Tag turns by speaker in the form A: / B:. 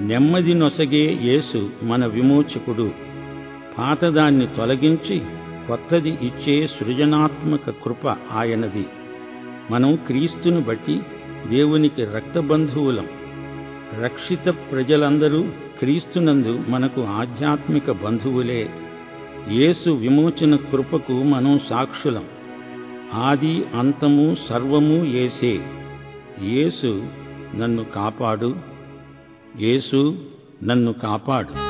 A: నెమ్మది నొసగే యేసు మన విమోచకుడు పాతదాన్ని తొలగించి కొత్తది ఇచ్చే సృజనాత్మక కృప ఆయనది మనం క్రీస్తును బట్టి దేవునికి రక్తబంధువులం రక్షిత ప్రజలందరూ క్రీస్తునందు మనకు ఆధ్యాత్మిక బంధువులే యేసు విమోచన కృపకు మనం సాక్షులం ఆది అంతము సర్వము యేసే యేసు నన్ను కాపాడు యేసు నన్ను కాపాడు